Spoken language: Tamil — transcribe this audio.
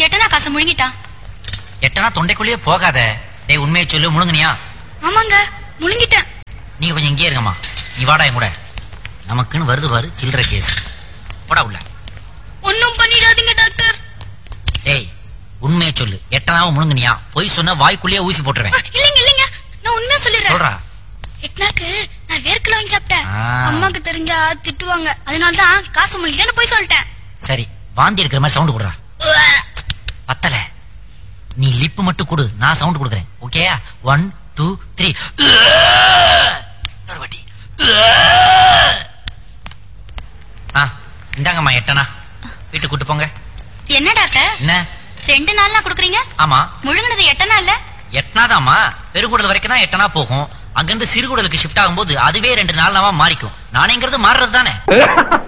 எட்டனா காசை முழுங்கிட்டான் எட்டனா தொண்டைக்குள்ளேயே போகாத டேய் உண்மையை சொல்லு முழுங்குனியா ஆமாங்க முழுங்கிட்டேன் நீங்க கொஞ்சம் இங்கே இருங்கம்மா நீ வாடா என் கூட நமக்குன்னு வருது பாரு சில்லற கேஸ் போடா உள்ள ஒன்னும் பண்ணிடாதீங்க டாக்டர் டேய் உண்மையை சொல்லு எட்டனாவும் முழுங்குனியா பொய் சொன்ன வாய்க்குள்ளேயே ஊசி போட்டுருவேன் இல்லைங்க இல்லைங்க நான் உண்மையா சொல்லிடுறேன் சொல்றா எட்னாக்கு நான் வேர்க்கல வாங்கி சாப்பிட்டேன் ஆ. அம்மாக்கு தெரிஞ்சா திட்டுவாங்க அதனால தான் காசு முழுங்கிட்டேன்னு போய் சொல்லிட்டேன் சரி வாந்தி எடுக்கிற மாதிரி சவுண்ட் கொடுறா பத்தல நீ லிப் மட்டும் கொடு நான் சவுண்ட் கொடுக்குறேன் ஓகேயா ஒன் டூ த்ரீ இன்னொரு வாட்டி ஆ இந்தாங்கம்மா எட்டனா வீட்டுக்கு கூட்டு போங்க என்ன டாக்டர் என்ன ரெண்டு நாள்னா குடுக்குறீங்க ஆமா முழுங்கினது எட்டனா இல்ல எட்டனாதாம்மா பெருங்குடல் வரைக்கும் தான் எட்டனா போகும் அங்கிருந்து சிறுகுடலுக்கு ஷிஃப்ட் ஆகும்போது அதுவே ரெண்டு நாள் மாறிக்கும் நானேங்கிறது மாறுறது தானே